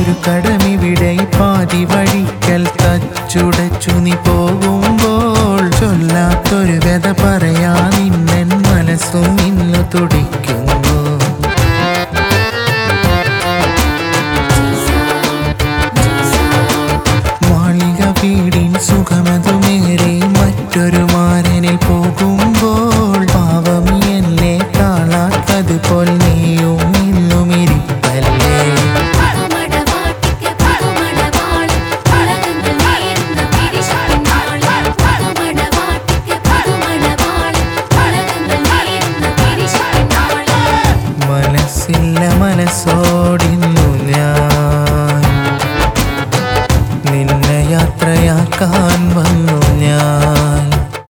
ഒരു കടമിവിടെ പാതി വഴിക്കൽ തച്ചുടച്ചു നീ പോകുമ്പോൾ ചൊല്ലാത്തൊരു വ്യത പറയാ നിന്നൻ മനസ്സും ഇന്നു തുടിക്കുന്നു മാളിക വീടിൻ സുഖമതുമേറെ മറ്റൊരു മാരനിൽ പോകുമ്പോൾ പാവം എന്നെ കാണാത്തതുപോൽ